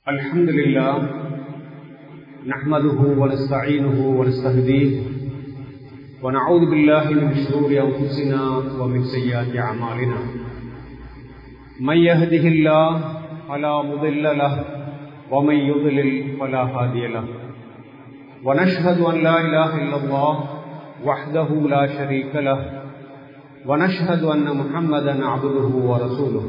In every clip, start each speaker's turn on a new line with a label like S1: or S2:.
S1: الحمد لله نحمده ونستعينه ونستهديه ونعوذ بالله من شرور أنفسنا ومن سيئات أعمالنا من يهده الله فلا مضل له ومن يضلل فلا هادي له ونشهد أن لا إله إلا الله وحده لا شريك له ونشهد أن محمدا عبده ورسوله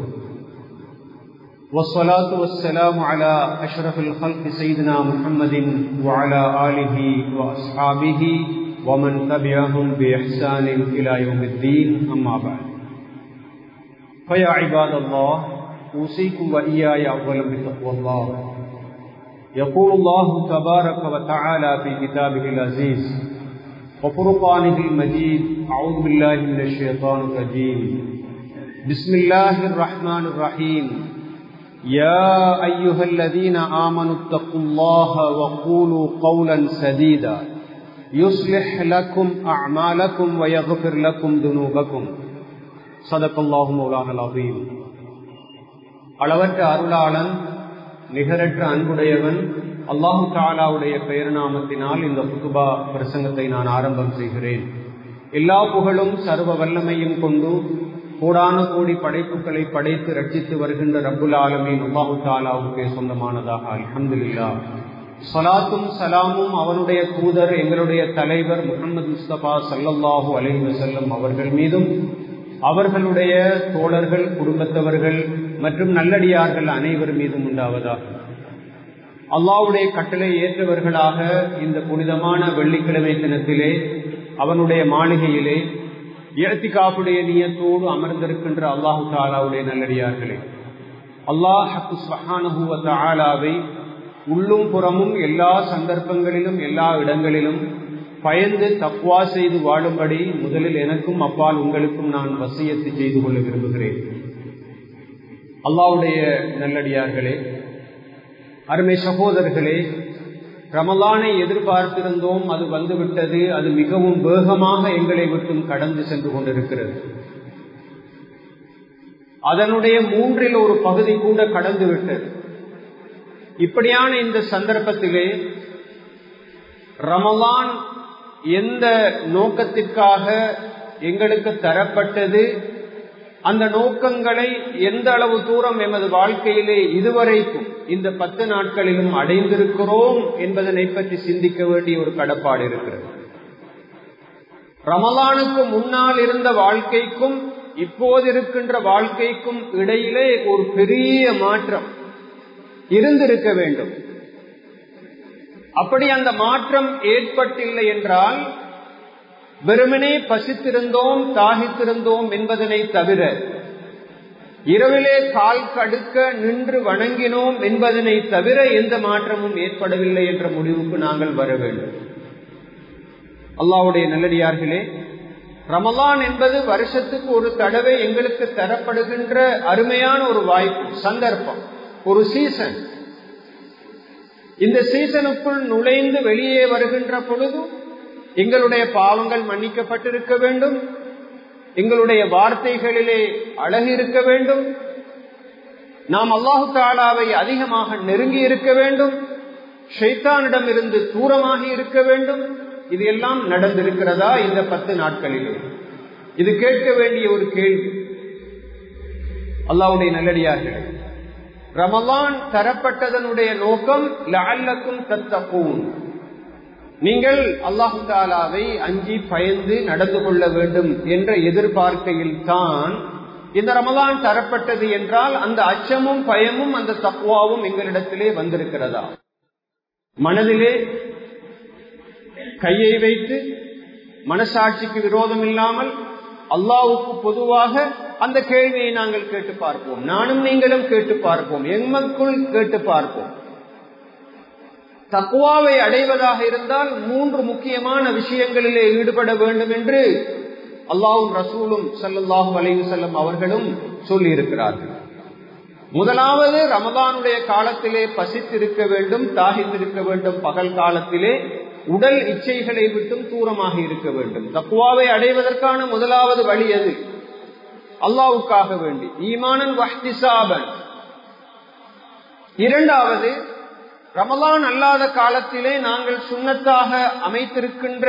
S1: والصلاة والسلام على أشرف الخلق سيدنا محمد وعلى آله وأصحابه ومن تبعهم بإحسان إلى يوم الدين أما بعد فيا عباد الله أوصيكم وإياي أولا بتقوى الله يقول الله تبارك وتعالى في كتابه العزيز وفرقانه المجيد أعوذ بالله من الشيطان الرجيم بسم الله الرحمن الرحيم يا أيها الذين آمنوا اتقوا الله وقولوا قولا سديدا يصلح لكم أعمالكم ويغفر لكم ذنوبكم صدق الله مولانا العظيم அளவற்ற அருளாளன் நிகரற்ற அன்புடையவன் அல்லாஹு தாலாவுடைய பெயர் நாமத்தினால் இந்த புதுபா பிரசங்கத்தை நான் ஆரம்பம் செய்கிறேன் எல்லா புகழும் சர்வ வல்லமையும் கொண்டு கோடான கோடி படைப்புகளை படைத்து ரட்சித்து வருகின்ற ரப்புல் ஆலமீன் அல்லாஹு தாலாவுக்கே சொந்தமானதாக அலமதுல்லா சலாத்தும் சலாமும் அவனுடைய தூதர் எங்களுடைய தலைவர் முகமது முஸ்தபா சல்லல்லாஹூ அலைஹி வசல்லம் அவர்கள் மீதும் அவர்களுடைய தோழர்கள் குடும்பத்தவர்கள் மற்றும் நல்லடியார்கள் அனைவர் மீதும் உண்டாவதாக அல்லாவுடைய கட்டளை ஏற்றவர்களாக இந்த புனிதமான வெள்ளிக்கிழமை தினத்திலே அவனுடைய மாளிகையிலே இயற்திகாப்புடைய நியத்தோடு அமர்ந்திருக்கின்ற அல்லாஹு தாலாவுடைய நல்லடியார்களே அல்லாஹாவை உள்ளும் புறமும் எல்லா சந்தர்ப்பங்களிலும் எல்லா இடங்களிலும் பயந்து தப்வா செய்து வாழும்படி முதலில் எனக்கும் அப்பால் உங்களுக்கும் நான் வசியத்து செய்து கொள்ள விரும்புகிறேன் அல்லாவுடைய நல்லடியார்களே அருமை சகோதரர்களே ரமலானை எதிர்பார்த்திருந்தோம் அது வந்துவிட்டது அது மிகவும் வேகமாக எங்களை விட்டும் கடந்து சென்று கொண்டிருக்கிறது அதனுடைய மூன்றில் ஒரு பகுதி கூட கடந்து விட்டது இப்படியான இந்த சந்தர்ப்பத்திலே ரமலான் எந்த நோக்கத்திற்காக எங்களுக்கு தரப்பட்டது அந்த நோக்கங்களை எந்த அளவு தூரம் எமது வாழ்க்கையிலே இதுவரைக்கும் இந்த பத்து நாட்களிலும் அடைந்திருக்கிறோம் என்பதனை பற்றி சிந்திக்க வேண்டிய ஒரு கடப்பாடு இருக்கிறது ரமலானுக்கு முன்னால் இருந்த வாழ்க்கைக்கும் இப்போது இருக்கின்ற வாழ்க்கைக்கும் இடையிலே ஒரு பெரிய மாற்றம் இருந்திருக்க வேண்டும் அப்படி அந்த மாற்றம் ஏற்பட்டில்லை என்றால் வெறுமனே பசித்திருந்தோம் தாகித்திருந்தோம் என்பதனை தவிர இரவிலே கால் கடுக்க நின்று வணங்கினோம் என்பதனை தவிர எந்த மாற்றமும் ஏற்படவில்லை என்ற முடிவுக்கு நாங்கள் வர வேண்டும் அல்லாவுடைய நல்லடியார்களே ரமலான் என்பது வருஷத்துக்கு ஒரு தடவை எங்களுக்கு தரப்படுகின்ற அருமையான ஒரு வாய்ப்பு சந்தர்ப்பம் ஒரு சீசன் இந்த சீசனுக்குள் நுழைந்து வெளியே வருகின்ற பொழுது எங்களுடைய பாவங்கள் மன்னிக்கப்பட்டிருக்க வேண்டும் எங்களுடைய வார்த்தைகளிலே அழகு இருக்க வேண்டும் நாம் அல்லாஹு தாலாவை அதிகமாக நெருங்கி இருக்க வேண்டும் ஷைத்தானிடம் இருந்து தூரமாகி இருக்க வேண்டும் இது எல்லாம் நடந்திருக்கிறதா இந்த பத்து நாட்களிலே இது கேட்க வேண்டிய ஒரு கேள்வி அல்லாவுடைய நல்லடியார்கள் ரமலான் தரப்பட்டதனுடைய நோக்கம் லஅல்லக்கும் தத்தப்பூன் நீங்கள் அல்லாஹு தாலாவை அஞ்சி பயந்து நடந்து கொள்ள வேண்டும் என்ற எதிர்பார்க்கையில் தான் இந்த ரமலான் தரப்பட்டது என்றால் அந்த அச்சமும் பயமும் அந்த தக்குவாவும் எங்களிடத்திலே வந்திருக்கிறதா மனதிலே கையை வைத்து மனசாட்சிக்கு விரோதம் இல்லாமல் அல்லாவுக்கு பொதுவாக அந்த கேள்வியை நாங்கள் கேட்டு பார்ப்போம் நானும் நீங்களும் கேட்டு பார்ப்போம் எம்மக்குள் கேட்டு பார்ப்போம் தக்குவாவை அடைவதாக இருந்தால் மூன்று முக்கியமான விஷயங்களிலே ஈடுபட வேண்டும் என்று அல்லாவும் ரசூலும் சல்லாஹூ அலைவு செல்லம் அவர்களும் சொல்லி இருக்கிறார்கள் முதலாவது ரமதானுடைய காலத்திலே பசித்திருக்க வேண்டும் தாகித்திருக்க வேண்டும் பகல் காலத்திலே உடல் இச்சைகளை விட்டும் தூரமாக இருக்க வேண்டும் தக்குவாவை அடைவதற்கான முதலாவது வழி அது அல்லாவுக்காக வேண்டி ஈமானன் வஹ்திசாபன் இரண்டாவது ரமலான் அல்லாத காலத்திலே நாங்கள் சுண்ணத்தாக அமைத்திருக்கின்ற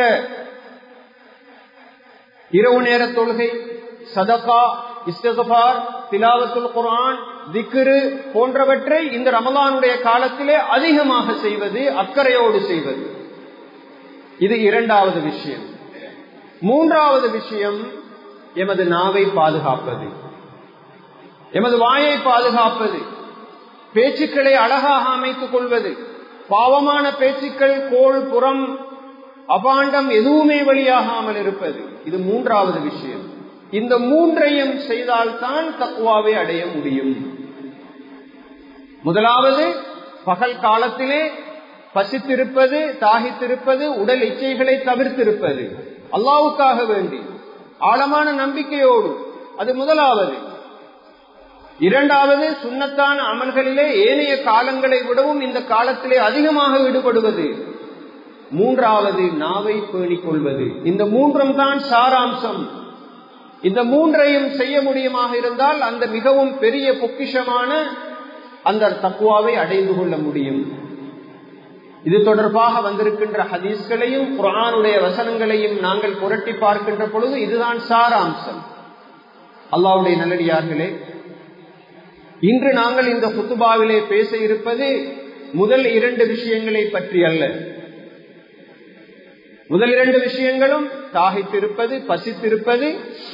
S1: இரவு நேர தொழுகை சதகா இஸ்தபார் திலாவத்துல் குரான் திக்ரு போன்றவற்றை இந்த ரமலானுடைய காலத்திலே அதிகமாக செய்வது அக்கறையோடு செய்வது இது இரண்டாவது விஷயம் மூன்றாவது விஷயம் எமது நாவை பாதுகாப்பது எமது வாயை பாதுகாப்பது பேச்சுக்களை அழகாக அமைத்துக் கொள்வது பாவமான பேச்சுக்கள் கோள் புறம் அபாண்டம் எதுவுமே வெளியாகாமல் இருப்பது இது மூன்றாவது விஷயம் இந்த மூன்றையும் செய்தால்தான் தக்குவாவை அடைய முடியும் முதலாவது பகல் காலத்திலே பசித்திருப்பது தாகித்திருப்பது உடல் இச்சைகளை தவிர்த்திருப்பது அல்லாவுக்காக வேண்டி ஆழமான நம்பிக்கையோடு அது முதலாவது இரண்டாவது சுண்ணத்தான அமல்களிலே ஏனைய காலங்களை விடவும் இந்த காலத்திலே அதிகமாக ஈடுபடுவது மூன்றாவது நாவை பேணிக் கொள்வது இந்த மூன்றும் தான் சாராம்சம் இந்த மூன்றையும் செய்ய முடியுமாக இருந்தால் அந்த மிகவும் பெரிய பொக்கிஷமான அந்த தக்குவாவை அடைந்து கொள்ள முடியும் இது தொடர்பாக வந்திருக்கின்ற ஹதீஸ்களையும் குரானுடைய வசனங்களையும் நாங்கள் புரட்டி பார்க்கின்ற பொழுது இதுதான் சாராம்சம் அல்லாவுடைய நல்லடியார்களே இன்று நாங்கள் இந்த குத்துபாவிலே பேச இருப்பது முதல் இரண்டு விஷயங்களை பற்றி அல்ல முதல் இரண்டு விஷயங்களும் தாகித்திருப்பது பசித்திருப்பது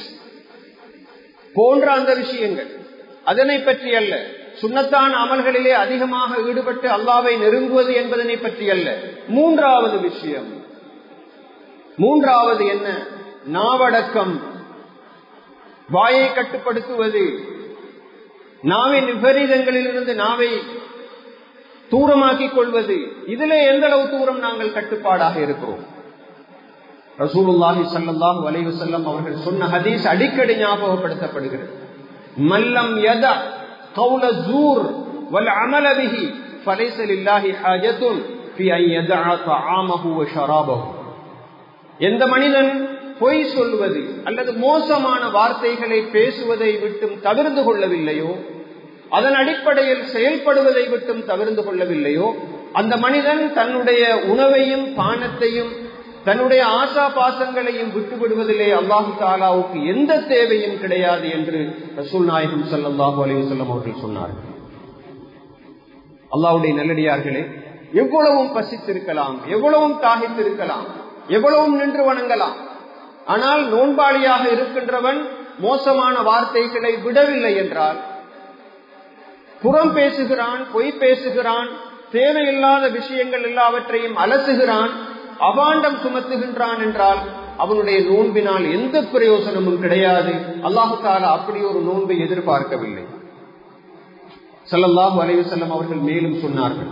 S1: போன்ற அந்த விஷயங்கள் அதனை பற்றி அல்ல சுண்ணத்தான அமல்களிலே அதிகமாக ஈடுபட்டு அல்லாவை நெருங்குவது என்பதனை பற்றி அல்ல மூன்றாவது விஷயம் மூன்றாவது என்ன நாவடக்கம் வாயை கட்டுப்படுத்துவது நாவின் விபரீதங்களிலிருந்து நாவை தூரமாக்கிக் கொள்வது இதிலே எந்த அளவு தூரம் நாங்கள் கட்டுப்பாடாக இருக்கிறோம் ரசூலுல்லாஹி சல்லாஹூ அலைவு செல்லம் அவர்கள் சொன்ன ஹதீஸ் அடிக்கடி ஞாபகப்படுத்தப்படுகிறது மல்லம் யத கௌல ஜூர் வல் அமல பிஹி ஃபலைஸ லில்லாஹி ஹாஜத்துன் ஃபி அன் யதஅ தஆமஹு வ ஷராபஹு எந்த மனிதன் பொய் சொல்வது அல்லது மோசமான வார்த்தைகளை பேசுவதை விட்டும் தவிர்த்து கொள்ளவில்லையோ அதன் அடிப்படையில் செயல்படுவதை விட்டும் தவிர்த்து கொள்ளவில்லையோ அந்த மனிதன் தன்னுடைய உணவையும் பானத்தையும் தன்னுடைய ஆசா பாசங்களையும் விட்டுவிடுவதிலே அல்லாஹு தாலாவுக்கு எந்த தேவையும் கிடையாது என்று ரசூல் நாயகம் சல்லாஹூ அலைவசல்லம் அவர்கள் சொன்னார்கள் அல்லாவுடைய நல்லடியார்களே எவ்வளவும் பசித்திருக்கலாம் எவ்வளவும் தாகித்திருக்கலாம் எவ்வளவும் நின்று வணங்கலாம் ஆனால் நோன்பாளியாக இருக்கின்றவன் மோசமான வார்த்தைகளை விடவில்லை என்றால் புறம் பேசுகிறான் பொய் பேசுகிறான் தேவையில்லாத விஷயங்கள் எல்லாவற்றையும் அலசுகிறான் அபாண்டம் சுமத்துகின்றான் என்றால் அவனுடைய நோன்பினால் எந்த பிரயோசனமும் கிடையாது அல்லாஹு தாலா அப்படி ஒரு நோன்பை எதிர்பார்க்கவில்லை சல்லல்லாஹு அலைவு செல்லம் அவர்கள் மேலும் சொன்னார்கள்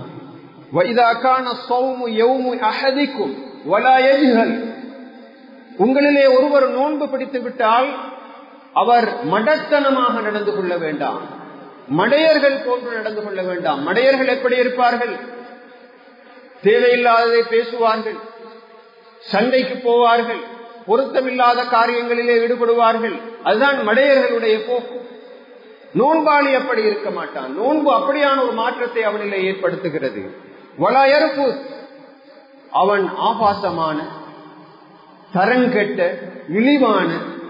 S1: உங்களிலே ஒருவர் நோன்பு பிடித்து விட்டால் அவர் மடத்தனமாக நடந்து கொள்ள வேண்டாம் மடையர்கள் போன்று நடந்து கொள்ள வேண்டாம் மடையர்கள் எப்படி இருப்பார்கள் தேவையில்லாததை பேசுவார்கள் சண்டைக்கு போவார்கள் பொருத்தமில்லாத காரியங்களிலே ஈடுபடுவார்கள் அதுதான் மடையர்களுடைய போக்கு நோன்பாளி அப்படி இருக்க மாட்டான் நோன்பு அப்படியான ஒரு மாற்றத்தை அவனிலே ஏற்படுத்துகிறது வளாயறுப்பு அவன் ஆபாசமான தரங்கெட்ட இழிவான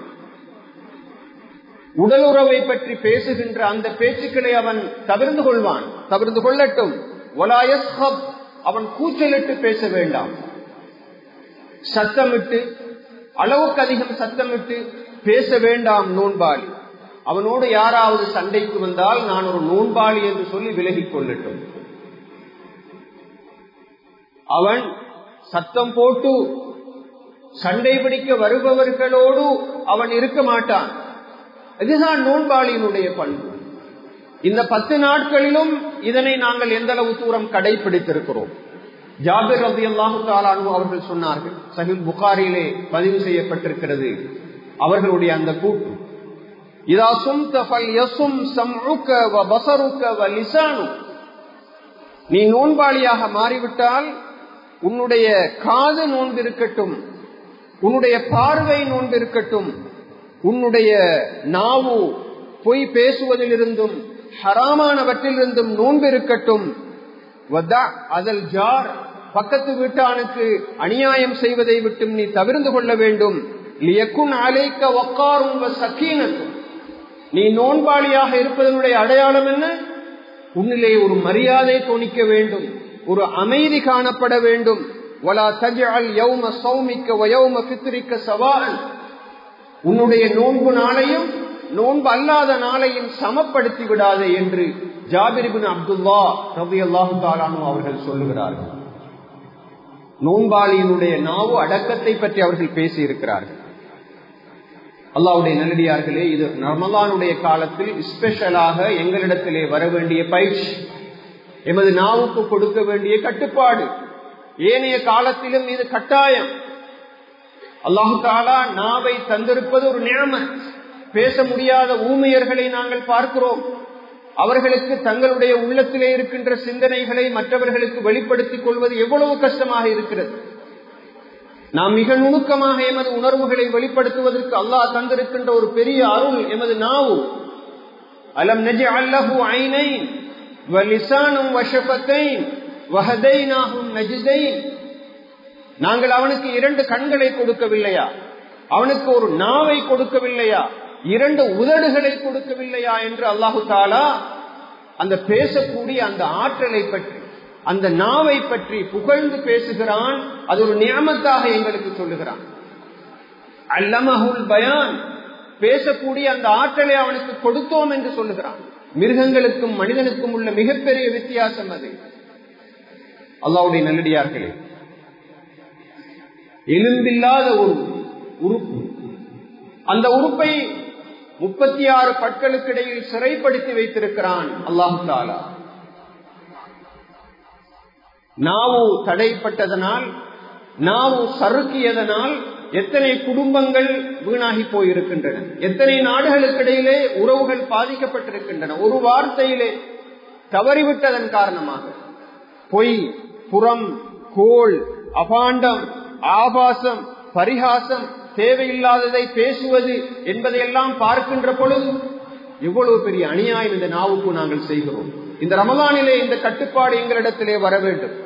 S1: உடலுறவை பற்றி பேசுகின்ற அந்த பேச்சுக்களை அவன் தவிர்த்து கொள்வான் தவிர்த்து கொள்ளட்டும் அவன் கூச்சலிட்டு பேச வேண்டாம் சத்தமிட்டு அளவுக்கு அதிகம் சத்தமிட்டு பேச வேண்டாம் நோன்பாளி அவனோடு யாராவது சண்டைக்கு வந்தால் நான் ஒரு நோன்பாளி என்று சொல்லி விலகிக் கொள்ளட்டும் அவன் சத்தம் போட்டு சண்டை பிடிக்க வருபவர்களோடு அவன் இருக்க மாட்டான் இதுதான் நோன்பாளியினுடைய பண்பு இந்த பத்து நாட்களிலும் இதனை நாங்கள் எந்த அளவு தூரம் கடைபிடித்திருக்கிறோம் ஜாபிர் ரபி அல்லாஹு தாலானு அவர்கள் சொன்னார்கள் சஹில் புகாரிலே பதிவு செய்யப்பட்டிருக்கிறது அவர்களுடைய அந்த கூட்டு இதா சும் யசும் சம்உக வ பசருக வ லிசானு நீ நோன்பாளியாக மாறிவிட்டால் உன்னுடைய காது நோன்பு இருக்கட்டும் உன்னுடைய பார்வை நோன்பு இருக்கட்டும் உன்னுடைய நாவு பொய் பேசுவதிலிருந்தும்
S2: ஹராமானவற்றிலிருந்தும் நோன்பு இருக்கட்டும் அதல் ஜார் பக்கத்து வீட்டானுக்கு அநியாயம் செய்வதை விட்டும் நீ தவிர்ந்து கொள்ள வேண்டும் லியக்குன் அலைக்க ஒக்காரும் சக்கீனத்தும் நீ நோன்பாளியாக இருப்பதனுடைய அடையாளம் என்ன உன்னிலே ஒரு மரியாதை தோணிக்க வேண்டும் ஒரு அமைதி காணப்பட வேண்டும் வலா தஜால் யௌம சௌமிக்க வயௌம பித்திரிக்க சவால் உன்னுடைய நோன்பு நாளையும் நோன்பு அல்லாத நாளையும் சமப்படுத்தி விடாதே என்று ஜாபிரிபின் அப்துல்லா ரவி அல்லாஹு தாலானு அவர்கள் சொல்லுகிறார்கள் நோன்பாளியினுடைய நாவு அடக்கத்தை பற்றி அவர்கள் பேசி இருக்கிறார்கள் அல்லாவுடைய நல்லடியார்களே இது ரமலானுடைய காலத்தில் ஸ்பெஷலாக எங்களிடத்திலே வர வேண்டிய பயிற்சி எமது நாவுக்கு கொடுக்க வேண்டிய கட்டுப்பாடு ஏனைய காலத்திலும் இது கட்டாயம் அல்லாஹு தாலா நாவை தந்திருப்பது ஒரு நியம பேச முடியாத ஊமையர்களை நாங்கள் பார்க்கிறோம் அவர்களுக்கு தங்களுடைய உள்ளத்திலே இருக்கின்ற சிந்தனைகளை மற்றவர்களுக்கு வெளிப்படுத்திக் கொள்வது எவ்வளவு கஷ்டமாக இருக்கிறது நாம் மிக நுணுக்கமாக எமது உணர்வுகளை வெளிப்படுத்துவதற்கு அல்லாஹ் தந்திருக்கின்ற ஒரு பெரிய அருள் எமது நாவு அலம் நெஜ அல்லஹு ஐனை வலிசானும் வஷபத்தை வஹதைனாகும் நஜிதை நாங்கள் அவனுக்கு இரண்டு கண்களை கொடுக்கவில்லையா அவனுக்கு ஒரு நாவை கொடுக்கவில்லையா இரண்டு உதடுகளை கொடுக்கவில்லையா என்று அல்லாஹு தாலா அந்த பேசக்கூடிய அந்த ஆற்றலை பற்றி அந்த நாவை பற்றி புகழ்ந்து பேசுகிறான் அது ஒரு நியமத்தாக எங்களுக்கு சொல்லுகிறான் அல்லமஹுல் பயான் பேசக்கூடிய அந்த ஆற்றலை அவனுக்கு கொடுத்தோம் என்று சொல்லுகிறான் மிருகங்களுக்கும் மனிதனுக்கும் உள்ள மிகப்பெரிய வித்தியாசம் அது அல்லாவுடைய நல்லடியார்களே எலும்பில்லாத ஒரு உறுப்பு அந்த உறுப்பை முப்பத்தி ஆறு பட்களுக்கு இடையில் சிறைப்படுத்தி வைத்திருக்கிறான் அல்லாஹு தாலா நாவு தடைப்பட்டதனால் நாவு சறுக்கியதனால் எத்தனை குடும்பங்கள் வீணாகி போயிருக்கின்றன எத்தனை நாடுகளுக்கு இடையிலே உறவுகள் பாதிக்கப்பட்டிருக்கின்றன ஒரு வார்த்தையிலே தவறிவிட்டதன் காரணமாக பொய் புறம் கோள் அபாண்டம் ஆபாசம் பரிகாசம் தேவையில்லாததை பேசுவது என்பதையெல்லாம் பார்க்கின்ற பொழுது எவ்வளவு பெரிய அநியாயம் இந்த நாவுக்கு நாங்கள் செய்கிறோம் இந்த ரமலானிலே இந்த கட்டுப்பாடு எங்களிடத்திலே வர வேண்டும்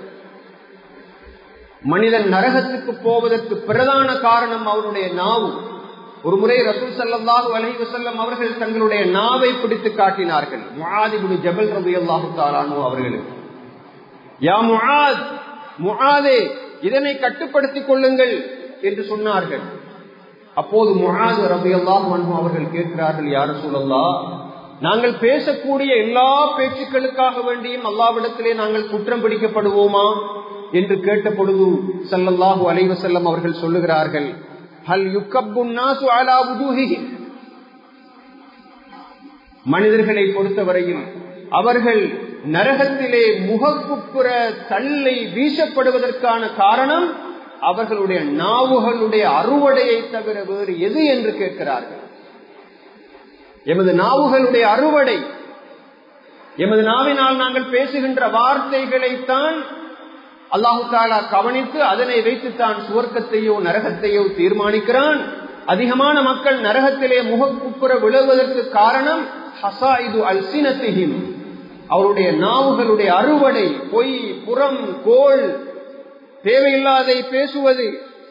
S2: மனிதன் நரகத்துக்கு போவதற்கு பிரதான காரணம் அவருடைய நாவு ஒரு முறை ரசூல் சல்லாஹூ அலஹி வசல்லம் அவர்கள் தங்களுடைய நாவை பிடித்து காட்டினார்கள் முஆதிபுடு ஜபல் ரபி அல்லாஹு தாலானு அவர்களுக்கு யா முஆத் முஆதே இதனை கட்டுப்படுத்திக் கொள்ளுங்கள் என்று சொன்னார்கள் அப்போது முகாது ரபி அல்லாஹ் அவர்கள் கேட்கிறார்கள் யார சூழல்லா நாங்கள் பேசக்கூடிய எல்லா பேச்சுக்களுக்காக வேண்டியும் அல்லாவிடத்திலே நாங்கள் குற்றம் பிடிக்கப்படுவோமா என்று கேட்ட பொழுது சல்லல்லாஹு அலைவசல்லம் அவர்கள் சொல்லுகிறார்கள் ஹல் யுக்கப்புன்னாசு அலா உதூஹி மனிதர்களை பொறுத்தவரையில் அவர்கள் நரகத்திலே முகக்குப்புற தள்ளை வீசப்படுவதற்கான காரணம் அவர்களுடைய நாவுகளுடைய அறுவடையை தவிர வேறு எது என்று கேட்கிறார்கள் எமது நாவுகளுடைய அறுவடை எமது நாவினால் நாங்கள் பேசுகின்ற வார்த்தைகளைத்தான் அல்லாஹு தாலா கவனித்து அதனை வைத்துத்தான் சுவர்க்கத்தையோ நரகத்தையோ தீர்மானிக்கிறான் அதிகமான மக்கள் நரகத்திலே முகக்குப்புற விழுவதற்கு காரணம் ஹசாயிது அல்சினத்திஹிம் அவருடைய நாவுகளுடைய அறுவடை பொய் புறம் கோள் தேவையில்லாதை பேசுவது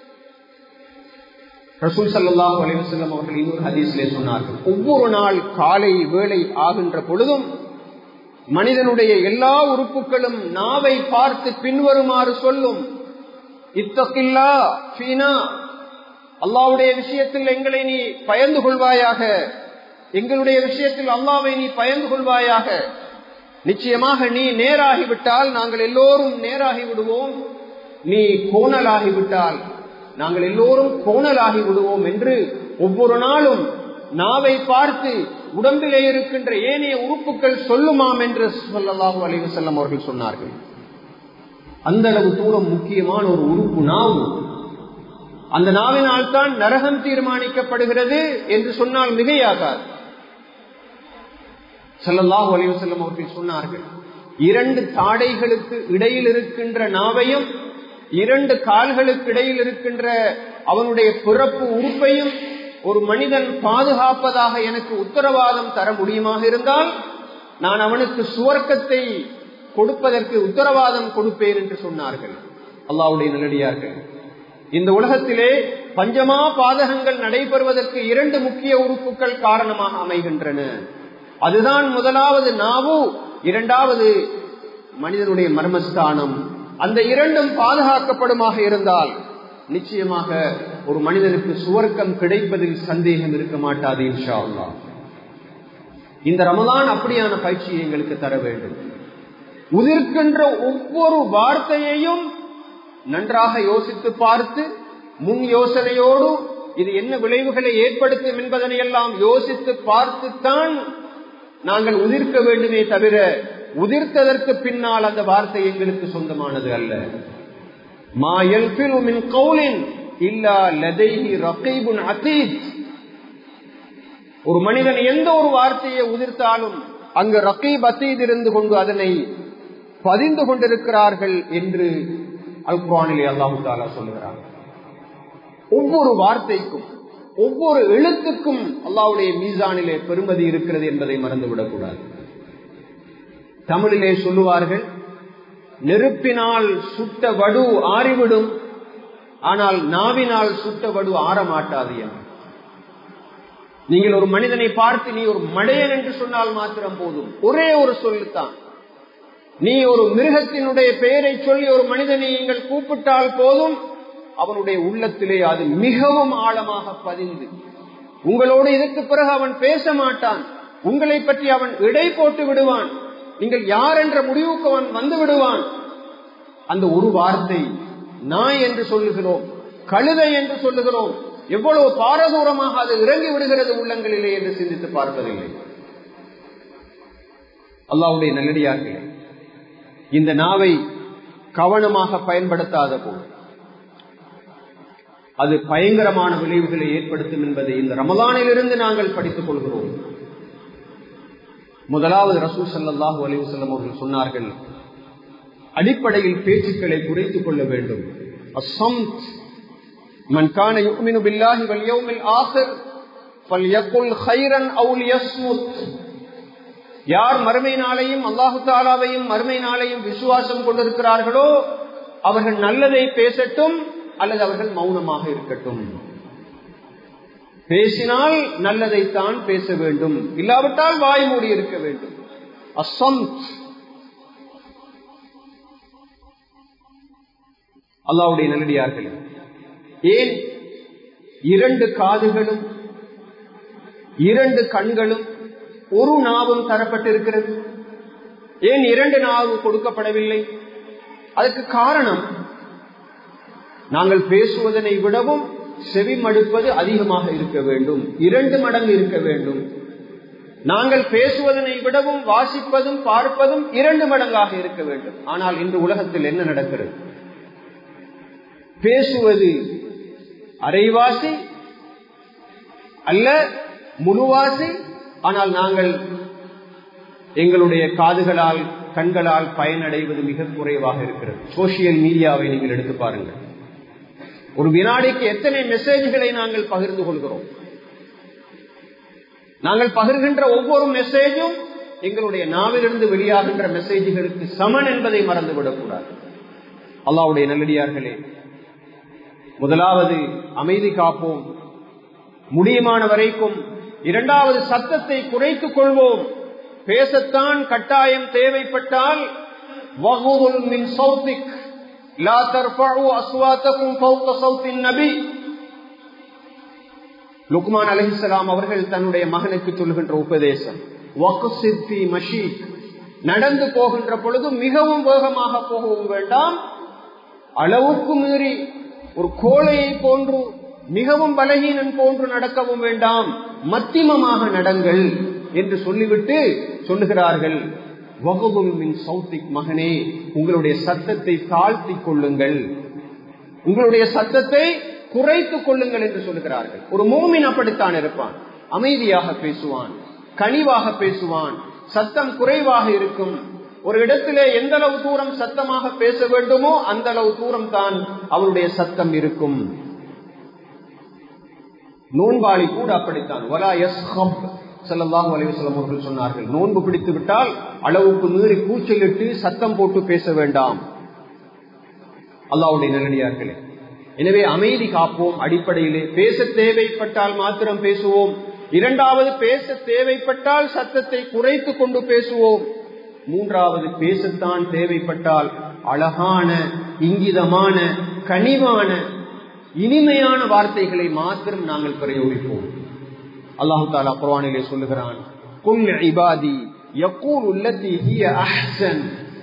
S2: ரசூல் சல்லாஹூ அலிவசல்லம் அவர்கள் இன்னொரு ஹதீஸ்லே சொன்னார்கள் ஒவ்வொரு நாள் காலை வேளை ஆகின்ற பொழுதும் மனிதனுடைய எல்லா உறுப்புகளும் நாவை பார்த்து பின்வருமாறு சொல்லும் இத்தகில்லா ஃபீனா அல்லாவுடைய விஷயத்தில் எங்களை நீ பயந்து கொள்வாயாக எங்களுடைய விஷயத்தில் அல்லாவை நீ பயந்து கொள்வாயாக நிச்சயமாக நீ நேராகிவிட்டால் நாங்கள் எல்லோரும் நேராகி விடுவோம் நீ கோணலாகிவிட்டால் நாங்கள் எல்லோரும் கோணலாகி விடுவோம் என்று ஒவ்வொரு நாளும் நாவை பார்த்து உடம்பிலே இருக்கின்ற ஏனைய உறுப்புகள் சொல்லுமாம் என்று சொல்லலாஹு அலைவு செல்லம் அவர்கள் சொன்னார்கள் அந்த அளவு தூரம் முக்கியமான ஒரு உறுப்பு நாவு அந்த நாவினால் தான் நரகம் தீர்மானிக்கப்படுகிறது என்று சொன்னால் மிகையாகாது செல்லல்லாஹு அலைவு செல்லம் அவர்கள் சொன்னார்கள் இரண்டு தாடைகளுக்கு இடையில் இருக்கின்ற நாவையும் இரண்டு கால்களுக்கு இடையில் இருக்கின்ற அவனுடைய பிறப்பு உறுப்பையும் ஒரு மனிதன் பாதுகாப்பதாக எனக்கு உத்தரவாதம் தர முடியுமாக இருந்தால் நான் அவனுக்கு சுவர்க்கத்தை கொடுப்பதற்கு உத்தரவாதம் கொடுப்பேன் என்று சொன்னார்கள் அல்லாவுடைய நல்லடியார்கள் இந்த உலகத்திலே பஞ்சமா பாதகங்கள் நடைபெறுவதற்கு இரண்டு முக்கிய உறுப்புகள் காரணமாக அமைகின்றன அதுதான் முதலாவது நாவு இரண்டாவது மனிதனுடைய மர்மஸ்தானம் அந்த இரண்டும் பாதுகாக்கப்படுமாக இருந்தால் நிச்சயமாக ஒரு மனிதனுக்கு சுவர்க்கம் கிடைப்பதில் சந்தேகம் இருக்க மாட்டாது இன்ஷா அல்லா இந்த ரமதான் அப்படியான பயிற்சியை எங்களுக்கு தர வேண்டும் உதிர்க்கின்ற ஒவ்வொரு வார்த்தையையும் நன்றாக யோசித்து பார்த்து முன் யோசனையோடு இது என்ன விளைவுகளை ஏற்படுத்தும் என்பதனை எல்லாம் யோசித்து பார்த்துத்தான் நாங்கள் உதிர்க்க வேண்டுமே தவிர உதிர்த்ததற்கு பின்னால் அந்த வார்த்தை எங்களுக்கு சொந்தமானது அல்ல மாயல் மின் கவுலின் இல்லா லதைஹி ரகீபுன் அதீத் ஒரு மனிதன் எந்த ஒரு வார்த்தையை உதிர்த்தாலும் அங்கு ரகீப் அத்தீத் இருந்து கொண்டு அதனை பதிந்து கொண்டிருக்கிறார்கள் என்று அல் குரானிலே அல்லாஹு தாலா சொல்லுகிறார் ஒவ்வொரு வார்த்தைக்கும் ஒவ்வொரு எழுத்துக்கும் அல்லாவுடைய மீசானிலே பெருமதி இருக்கிறது என்பதை மறந்துவிடக் கூடாது தமிழிலே சொல்லுவார்கள் நெருப்பினால் சுட்ட வடு ஆறிவிடும் ஆனால் நாவினால் சுட்ட வடு ஆறமாட்டாது என நீங்கள் ஒரு மனிதனை பார்த்து நீ ஒரு மடையன் என்று சொன்னால் மாத்திரம் போதும் ஒரே ஒரு சொல்லுத்தான் நீ ஒரு மிருகத்தினுடைய பெயரை சொல்லி ஒரு மனிதனை நீங்கள் கூப்பிட்டால் போதும் அவனுடைய உள்ளத்திலே அது மிகவும் ஆழமாக பதிந்து உங்களோடு இதற்கு பிறகு அவன் பேச மாட்டான் உங்களை பற்றி அவன் இடை போட்டு விடுவான் நீங்கள் யார் என்ற முடிவுக்கு அவன் வந்து விடுவான் அந்த ஒரு வார்த்தை நாய் என்று சொல்லுகிறோம் கழுதை என்று சொல்லுகிறோம் எவ்வளவு பாரதூரமாக அது இறங்கி விடுகிறது உள்ளங்களிலே என்று சிந்தித்து பார்ப்பதில்லை அல்லாவுடைய நல்லடியார்களே இந்த நாவை கவனமாக பயன்படுத்தாத போது அது பயங்கரமான விளைவுகளை ஏற்படுத்தும் என்பதை இந்த ரமலானிலிருந்து நாங்கள் படித்துக் கொள்கிறோம் முதலாவது ரசூ சல்லாஹூ அலிவசல்லம் அவர்கள் சொன்னார்கள் அடிப்படையில் பேச்சுக்களை குறைத்துக் கொள்ள வேண்டும் من كان يؤمن بالله واليوم الآخر فليقل خيرا أو ليصمت யார் மறுமை நாளையும் அல்லாஹு தாலாவையும் மறுமை நாளையும் விசுவாசம் கொண்டிருக்கிறார்களோ அவர்கள் நல்லதை பேசட்டும் அல்லது அவர்கள் மௌனமாக இருக்கட்டும் பேசினால் நல்லதைத்தான் பேச வேண்டும் இல்லாவிட்டால் வாய் மூடி இருக்க வேண்டும் அசம் அல்லாவுடைய நல்லடியார்கள் ஏன் இரண்டு காதுகளும் இரண்டு கண்களும் ஒரு நாவும் தரப்பட்டிருக்கிறது ஏன் இரண்டு நாவு கொடுக்கப்படவில்லை அதுக்கு காரணம் நாங்கள் பேசுவதனை விடவும் செவி மடுப்பது அதிகமாக இருக்க வேண்டும் இரண்டு மடங்கு இருக்க வேண்டும் நாங்கள் பேசுவதனை விடவும் வாசிப்பதும் பார்ப்பதும் இரண்டு மடங்காக இருக்க வேண்டும் ஆனால் இன்று உலகத்தில் என்ன நடக்கிறது பேசுவது அரைவாசி அல்ல முழுவாசி ஆனால் நாங்கள் எங்களுடைய காதுகளால் கண்களால் பயனடைவது மிக குறைவாக இருக்கிறது சோசியல் மீடியாவை நீங்கள் எடுத்து பாருங்கள் ஒரு வினாடிக்கு எத்தனை மெசேஜ்களை நாங்கள் பகிர்ந்து கொள்கிறோம் நாங்கள் பகிர்கின்ற ஒவ்வொரு மெசேஜும் எங்களுடைய நாவிலிருந்து வெளியாகின்ற மெசேஜ்களுக்கு சமன் என்பதை மறந்துவிடக்கூடாது அல்லாவுடைய நல்லடியார்களே முதலாவது அமைதி காப்போம் முடியுமான வரைக்கும் இரண்டாவது சத்தத்தை குறைத்துக் கொள்வோம் பேசத்தான் கட்டாயம் தேவைப்பட்டால் வகுல் மின் சௌத்திக் லா தர்ஃபஉ அஸ்வாத்தகும் ஃபௌக சௌத்தின் நபி லுக்மான் அலைஹிஸ்ஸலாம் அவர்கள் தன்னுடைய மகனுக்கு சொல்கின்ற உபதேசம் வக்ஸித் ஃபீ மஷீக் நடந்து போகின்ற பொழுது மிகவும் வேகமாக போகவும் வேண்டாம் அளவுக்கு மீறி ஒரு கோழையை போன்று மிகவும் பலகீனன் போன்று நடக்கவும் வேண்டாம் மத்திமமாக நடங்கள் என்று சொல்லிவிட்டு சொல்லுகிறார்கள் வகுமின் சௌத்திக் மகனே உங்களுடைய சத்தத்தை தாழ்த்தி கொள்ளுங்கள் உங்களுடைய சத்தத்தை குறைத்துக் கொள்ளுங்கள் என்று சொல்லுகிறார்கள் ஒரு மூமின் அப்படித்தான் இருப்பான் அமைதியாக பேசுவான் கனிவாக பேசுவான் சத்தம் குறைவாக இருக்கும் ஒரு இடத்திலே எந்த அளவு தூரம் சத்தமாக பேச வேண்டுமோ அந்த அளவு தூரம் தான் அவருடைய சத்தம் இருக்கும் நோன்பாளி கூட அப்படித்தான் செல்லல்லாஹு அலைவசல்லம் அவர்கள் சொன்னார்கள் நோன்பு பிடித்து விட்டால் அளவுக்கு மீறி கூச்சலிட்டு சத்தம் போட்டு பேச வேண்டாம் அல்லாவுடைய நல்லடியார்களே எனவே அமைதி காப்போம் அடிப்படையிலே பேச தேவைப்பட்டால் மாத்திரம் பேசுவோம் இரண்டாவது பேச தேவைப்பட்டால் சத்தத்தை குறைத்து கொண்டு பேசுவோம் மூன்றாவது பேசத்தான் தேவைப்பட்டால் அழகான இங்கிதமான கனிவான இனிமையான வார்த்தைகளை மாத்திரம் நாங்கள் பிரயோகிப்போம் அல்லாஹு தாலா குர்ஆனிலே சொல்லுகிறான் குல் இபாதி யக்கூல் உள்ளத்தி ஹிய அஹ்சன்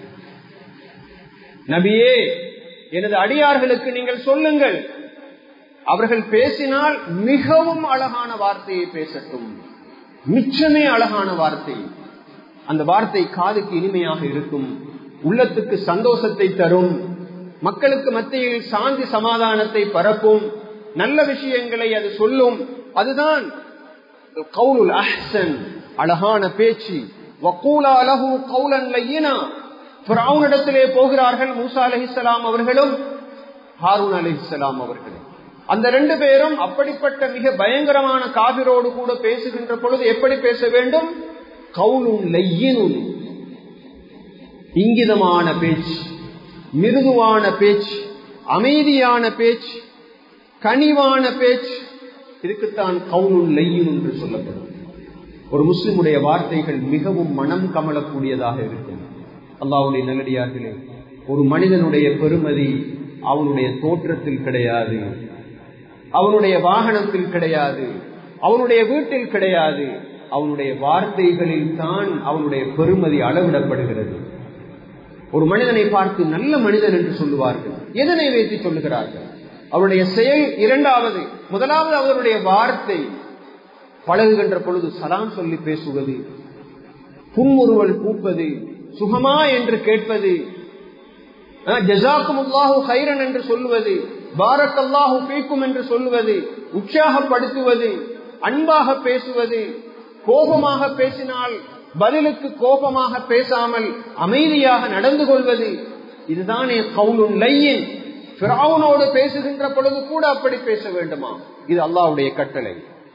S2: நபியே எனது அடியார்களுக்கு நீங்கள் சொல்லுங்கள் அவர்கள் பேசினால் மிகவும் அழகான வார்த்தையை பேசட்டும் மிச்சமே அழகான வார்த்தை அந்த வார்த்தை காதுக்கு இனிமையாக இருக்கும் உள்ளத்துக்கு சந்தோஷத்தை தரும் மக்களுக்கு மத்தியில் சாந்தி சமாதானத்தை பரப்பும் நல்ல விஷயங்களை அது சொல்லும் அதுதான் கவுலுல் அஹ்சன் அழகான பேச்சு வக்கூலா அலஹு கவுலன் லையினா இடத்திலே போகிறார்கள் மூசா அலஹிசலாம் அவர்களும் ஹாரூன் அலஹிசலாம் அவர்களும் அந்த ரெண்டு பேரும் அப்படிப்பட்ட மிக பயங்கரமான காவிரோடு கூட பேசுகின்ற பொழுது எப்படி பேச வேண்டும் கவுலும் லையினும் இங்கிதமான பேச்சு மிருதுவான பேச்சு அமைதியான பேச்சு கனிவான பேச்சு இதுக்குத்தான் கவுனும் லையும் என்று சொல்லப்படும் ஒரு முஸ்லிமுடைய வார்த்தைகள் மிகவும் மனம் கமலக்கூடியதாக இருக்கும் அல்லாவுடைய நல்லடியார்களே ஒரு மனிதனுடைய பெருமதி அவனுடைய தோற்றத்தில் கிடையாது அவனுடைய வாகனத்தில் கிடையாது அவனுடைய வீட்டில் கிடையாது அவனுடைய வார்த்தைகளில் தான் அவனுடைய பெருமதி அளவிடப்படுகிறது ஒரு மனிதனை பார்த்து நல்ல மனிதன் என்று சொல்லுவார்கள் எதனை வைத்து சொல்லுகிறார்கள் அவருடைய செயல் இரண்டாவது முதலாவது அவருடைய வார்த்தை பழகுகின்ற பொழுது சலாம் சொல்லி பேசுவது புன்முறுவல் கூப்பது சுகமா என்று கேட்பது ஜசாக்குமுல்லாஹு ஹைரன் என்று சொல்லுவது பாரக்கல்லாஹு பீக்கும் என்று சொல்லுவது உற்சாகப்படுத்துவது அன்பாக பேசுவது கோபமாக பேசினால் பதிலுக்கு கோபமாக பேசாமல் அமைதியாக நடந்து கொள்வது இதுதானே கவுலுன் லையின் பிராவுனோடு பேசுகின்ற பொழுது கூட அப்படி பேச வேண்டுமா இது அல்லாவுடைய கட்டளை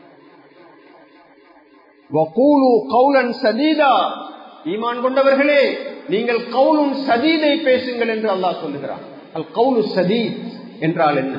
S2: சதீதா ஈமான் கொண்டவர்களே நீங்கள் கவுலும் சதீதை பேசுங்கள் என்று அல்லாஹ் சொல்லுகிறார் அல் கவுலு சதீத் என்றால் என்ன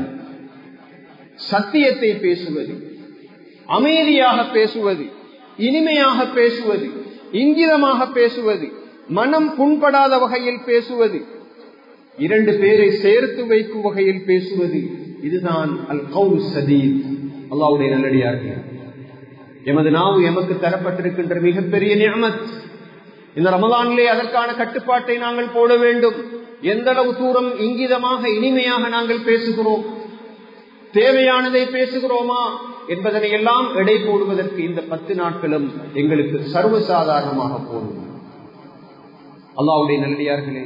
S2: சத்தியத்தை பேசுவது அமைதியாக பேசுவது இனிமையாக பேசுவது இங்கிதமாக பேசுவது மனம் புண்படாத வகையில் பேசுவது இரண்டு பேரை சேர்த்து வைக்கும் வகையில் பேசுவது இதுதான் அல் கவுல் சதீத் அல்லாவுடைய நல்லடியார்கள் எமது நாவு எமக்கு தரப்பட்டிருக்கின்ற மிகப்பெரிய நியமத் இந்த ரமதானிலே அதற்கான கட்டுப்பாட்டை நாங்கள் போட வேண்டும் எந்த அளவு தூரம் இங்கிதமாக இனிமையாக நாங்கள் பேசுகிறோம் தேவையானதை பேசுகிறோமா என்பதனை எல்லாம் எடை போடுவதற்கு இந்த பத்து நாட்களும் எங்களுக்கு சர்வசாதாரணமாக போடும் அல்லாவுடைய நல்லடியார்களே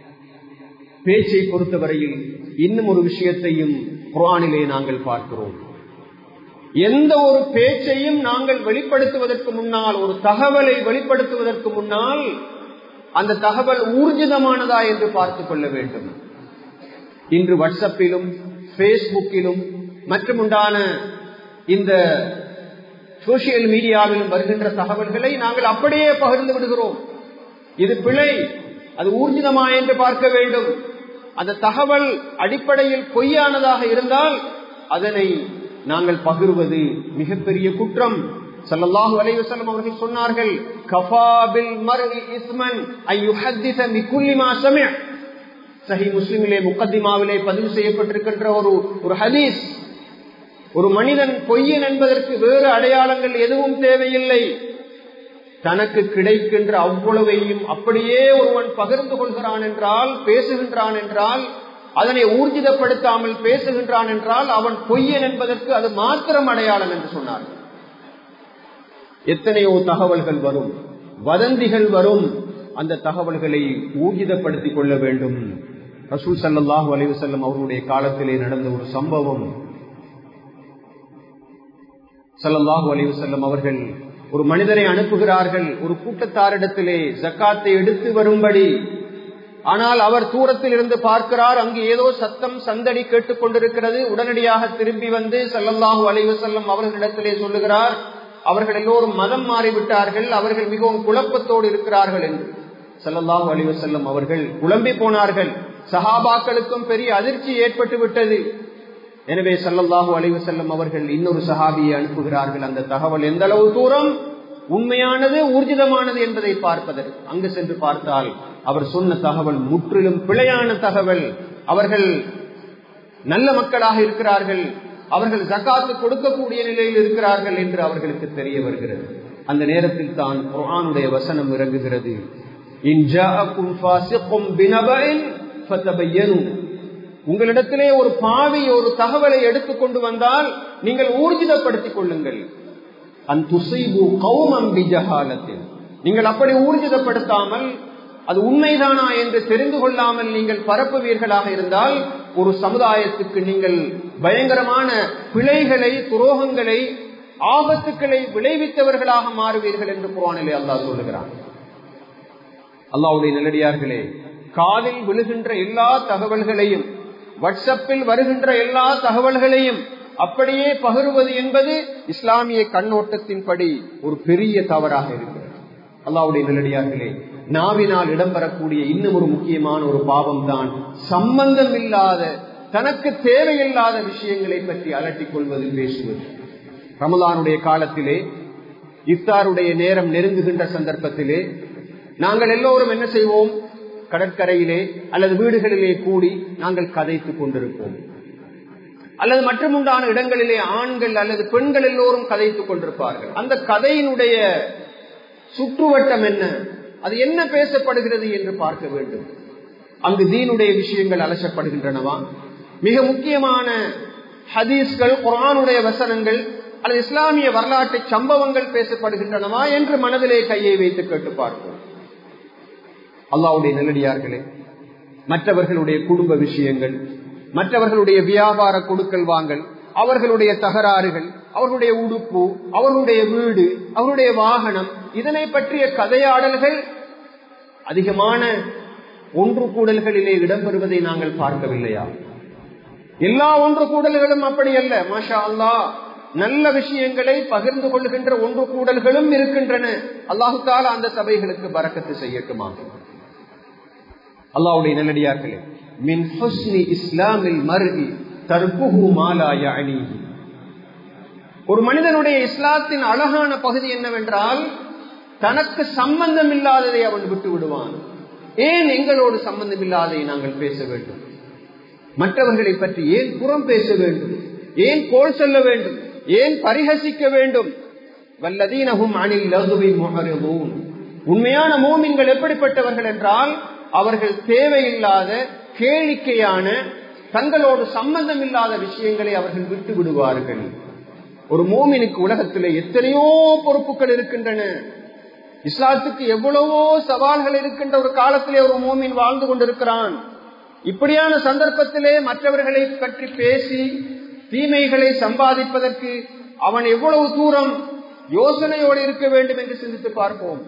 S2: பேச்சை பொறுத்தவரையில் இன்னும் ஒரு விஷயத்தையும் குரானிலே நாங்கள் பார்க்கிறோம் எந்த ஒரு பேச்சையும் நாங்கள் வெளிப்படுத்துவதற்கு முன்னால் ஒரு தகவலை வெளிப்படுத்துவதற்கு முன்னால் அந்த தகவல் ஊர்ஜிதமானதா என்று பார்த்துக் கொள்ள வேண்டும் இன்று வாட்ஸ்அப்பிலும் பேஸ்புக்கிலும் மற்றும் உண்டான இந்த சோசியல் மீடியாவிலும் வருகின்ற தகவல்களை நாங்கள் அப்படியே பகிர்ந்து விடுகிறோம் இது பிழை அது ஊர்ஜிதமா என்று பார்க்க வேண்டும் அந்த தகவல் அடிப்படையில் பொய்யானதாக இருந்தால் அதனை நாங்கள் பகிர்வது மிகப்பெரிய குற்றம் சல்லல்லாஹு அலைவசல்லம் அவர்கள் சொன்னார்கள் கஃபாபில் மர்இ இஸ்மன் ஐயுஹத்திஸ பிகுல்லி மா சமிஅ சஹி முஸ்லிமிலே முக்கத்திமாவிலே பதிவு செய்யப்பட்டிருக்கின்ற ஒரு ஒரு ஹதீஸ் ஒரு மனிதன் பொய்யன் என்பதற்கு வேறு அடையாளங்கள் எதுவும் தேவையில்லை தனக்கு கிடைக்கின்ற அவ்வளவையும் அப்படியே ஒருவன் பகிர்ந்து கொள்கிறான் என்றால் பேசுகின்றான் என்றால் அதனை ஊர்ஜிதப்படுத்தாமல் பேசுகின்றான் என்றால் அவன் பொய்யன் என்பதற்கு அது மாத்திரம் அடையாளம் என்று சொன்னார் எத்தனையோ தகவல்கள் வரும் வதந்திகள் வரும் அந்த தகவல்களை ஊர்ஜிதப்படுத்திக் கொள்ள வேண்டும் ரசூல் சல்லாஹூ அலைவசல்லம் அவர்களுடைய காலத்திலே நடந்த ஒரு சம்பவம் சல்லல்லாஹூ அலைவசல்லம் அவர்கள் ஒரு மனிதனை அனுப்புகிறார்கள் ஒரு கூட்டத்தாரிடத்திலே ஜக்காத்தை எடுத்து வரும்படி ஆனால் அவர் தூரத்தில் இருந்து பார்க்கிறார் அங்கு ஏதோ சத்தம் சந்தடி கேட்டுக் கொண்டிருக்கிறது உடனடியாக திரும்பி வந்து சல்லல்லாஹு அலைவு செல்லம் அவர்களிடத்திலே சொல்லுகிறார் அவர்கள் எல்லோரும் மதம் மாறிவிட்டார்கள் அவர்கள் மிகவும் குழப்பத்தோடு இருக்கிறார்கள் என்று சல்லல்லாஹு அலைஹி வஸல்லம் அவர்கள் குழம்பி போனார்கள் சஹாபாக்களுக்கும் பெரிய அதிர்ச்சி ஏற்பட்டு விட்டது எனவே சல்லல்லாஹு அலைஹி வஸல்லம் அவர்கள் இன்னொரு சஹாபியை அனுப்புகிறார்கள் அந்த தகவல் எந்த அளவு தூரம் உண்மையானது ஊர்ஜிதமானது என்பதை பார்ப்பதற்கு அங்கு சென்று பார்த்தால் அவர் சொன்ன தகவல் முற்றிலும் பிழையான தகவல் அவர்கள் நல்ல மக்களாக இருக்கிறார்கள் அவர்கள் ஜக்காத்து கொடுக்கக்கூடிய நிலையில் இருக்கிறார்கள் என்று அவர்களுக்கு தெரிய வருகிறது அந்த நேரத்தில் தான் குர்ஆனுடைய வசனம் இறங்குகிறது இன் ஜாஅக்கும் ஃபாசிக்கும் பினபஇன் ஃபதபையனு உங்களிடத்திலே ஒரு பாவி ஒரு தகவலை எடுத்துக்கொண்டு வந்தால் நீங்கள் ஊர்ஜிதப்படுத்திக் கொள்ளுங்கள் அந்துசைபு கௌமம் பிஜஹாலத்தில் நீங்கள் அப்படி ஊர்ஜிதப்படுத்தாமல் அது உண்மைதானா என்று தெரிந்து கொள்ளாமல் நீங்கள் பரப்புவீர்களாக இருந்தால் ஒரு சமுதாயத்துக்கு நீங்கள் பயங்கரமான பிழைகளை துரோகங்களை ஆபத்துக்களை விளைவித்தவர்களாக மாறுவீர்கள் என்று குரானிலே அல்லாஹ் சொல்லுகிறான் அல்லாவுடைய நல்லடியார்களே காதில் விழுகின்ற எல்லா தகவல்களையும் வாட்ஸ்அப்பில் வருகின்ற எல்லா தகவல்களையும் அப்படியே பகிர்வது என்பது இஸ்லாமிய கண்ணோட்டத்தின்படி ஒரு பெரிய தவறாக இருக்கிறது அல்லாவுடைய நல்லடியார்களே நாவினால் இடம்பெறக்கூடிய இன்னும் ஒரு முக்கியமான ஒரு பாவம் தான் சம்பந்தம் இல்லாத தனக்கு தேவையில்லாத விஷயங்களை பற்றி அலட்டிக் கொள்வது பேசுவது ரமலானுடைய காலத்திலே இஃப்தாருடைய நேரம் நெருங்குகின்ற சந்தர்ப்பத்திலே நாங்கள் எல்லோரும் என்ன செய்வோம் கடற்கரையிலே அல்லது வீடுகளிலே கூடி நாங்கள் கதைத்துக் கொண்டிருப்போம் அல்லது மற்றுமுண்டான இடங்களிலே ஆண்கள் அல்லது பெண்கள் எல்லோரும் கதைத்துக் கொண்டிருப்பார்கள் அந்த கதையினுடைய சுற்றுவட்டம் என்ன அது என்ன பேசப்படுகிறது என்று பார்க்க வேண்டும் அங்கு தீனுடைய விஷயங்கள் அலசப்படுகின்றனவா மிக முக்கியமான ஹதீஸ்கள் குரானுடைய வசனங்கள் அல்லது இஸ்லாமிய வரலாற்று சம்பவங்கள் பேசப்படுகின்றனவா என்று மனதிலே கையை வைத்து கேட்டு பார்ப்போம் அல்லாவுடைய நல்லடியார்களே மற்றவர்களுடைய குடும்ப விஷயங்கள் மற்றவர்களுடைய வியாபார கொடுக்கல் வாங்கல் அவர்களுடைய தகராறுகள் அவர்களுடைய உடுப்பு அவர்களுடைய வீடு அவருடைய வாகனம் இதனை பற்றிய கதையாடல்கள் அதிகமான ஒன்று கூடல்களிலே இடம்பெறுவதை நாங்கள் பார்க்கவில்லையா எல்லா ஒன்று கூடல்களும் அப்படி அல்ல மாஷா அல்லா நல்ல விஷயங்களை பகிர்ந்து கொள்கின்ற ஒன்று கூடல்களும் இருக்கின்றன அல்லாஹுக்கால அந்த சபைகளுக்கு பறக்கத்து செய்யட்டுமா அல்லாவுடைய நல்லடியார்களே மின் ஹுஸ்னி இஸ்லாமில் மருகி தற்புகு மாலாய அணிகி ஒரு மனிதனுடைய இஸ்லாத்தின் அழகான பகுதி என்னவென்றால் தனக்கு சம்பந்தம் இல்லாததை அவன் விட்டு விடுவான் ஏன் எங்களோடு சம்பந்தம் இல்லாததை நாங்கள் பேச வேண்டும் மற்றவர்களை பற்றி ஏன் புறம் பேச வேண்டும் ஏன் கோல் சொல்ல வேண்டும் ஏன் பரிகசிக்க வேண்டும் வல்லதீனகும் அணில் லகுவி முகரவும் உண்மையான மோமின்கள் எப்படிப்பட்டவர்கள் என்றால் அவர்கள் தேவையில்லாத கேளிக்கையான தங்களோடு சம்பந்தம் இல்லாத விஷயங்களை அவர்கள் விட்டு விடுவார்கள் ஒரு மோமினுக்கு உலகத்திலே எத்தனையோ பொறுப்புகள் இருக்கின்றன இஸ்லாத்துக்கு எவ்வளவோ சவால்கள் இருக்கின்ற ஒரு காலத்திலே ஒரு மோமின் வாழ்ந்து கொண்டிருக்கிறான் இப்படியான சந்தர்ப்பத்திலே மற்றவர்களை பற்றி பேசி தீமைகளை சம்பாதிப்பதற்கு அவன் எவ்வளவு தூரம் யோசனையோடு இருக்க வேண்டும் என்று சிந்தித்து பார்ப்போம்